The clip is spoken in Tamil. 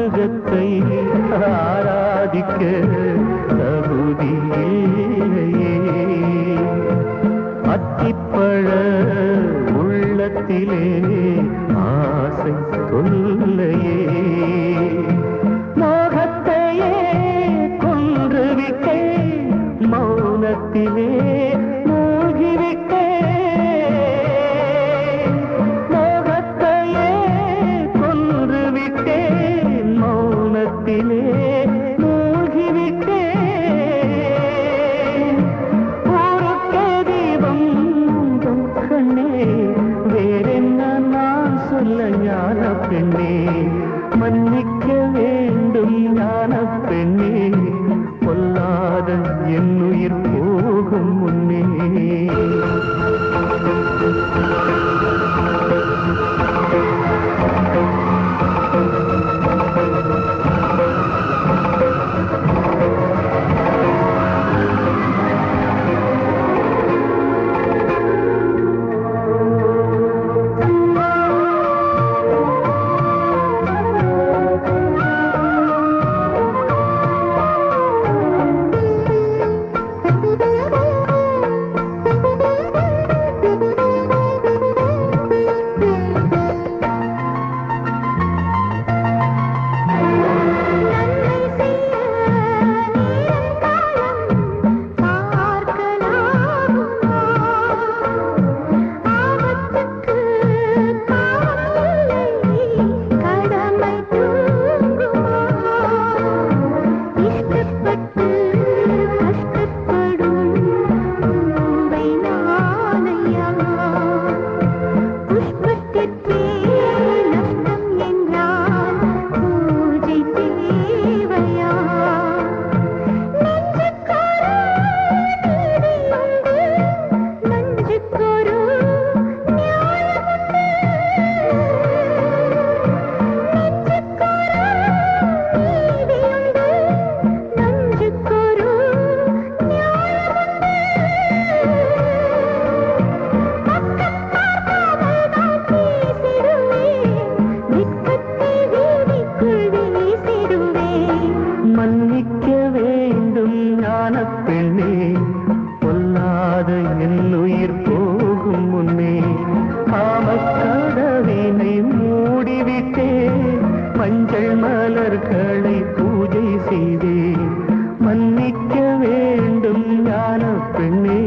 முருகத்தை ஆராதிக்க தகுதியில்லையே அத்திப்பழ உள்ளத்திலே ஆசை தொல்லையே மோகத்தையே கொன்றுவிட்டேன் மௌனத்திலே மூழ்கிவிட்டேன் மோகத்தையே கொன்றுவிட்டேன் மௌனத்திலே மூழ்கிவிட்டேன் ஊருக்கே தீபம் உந்தன் கண்ணே வேறென்ன நான் சொல்ல ஞான பெண்ணே மன்னிக்க வேண்டும் ஞான பெண்ணே பொல்லாத என் உயிர் போகும் முன்னே புஷ்பத்திற்கே நஷ்டம் என்றால் பூஜை தேவையா நெஞ்சுக்கொரு நீதியுண்டு, நஞ்சுக்கொரு நியாயமுண்டு. நெஞ்சுக்கொரு நீதியுண்டு, நஞ்சுக்கொரு நியாயமுண்டு. பக்கம் பார்க்காமல்தான் பேசிடுவேன், வெட்கத்தை வீதிக்குள் வீசிடுவேன் மன்னிக்க வேண்டும் ஞான பெண்ணே பொல்லாத என் உயிர் போகும் முன்னே காமக்கடவினை மூடிவிட்டே மஞ்சள் மலர்களை பூஜை செய்தே மன்னிக்க வேண்டும் ஞான பெண்ணே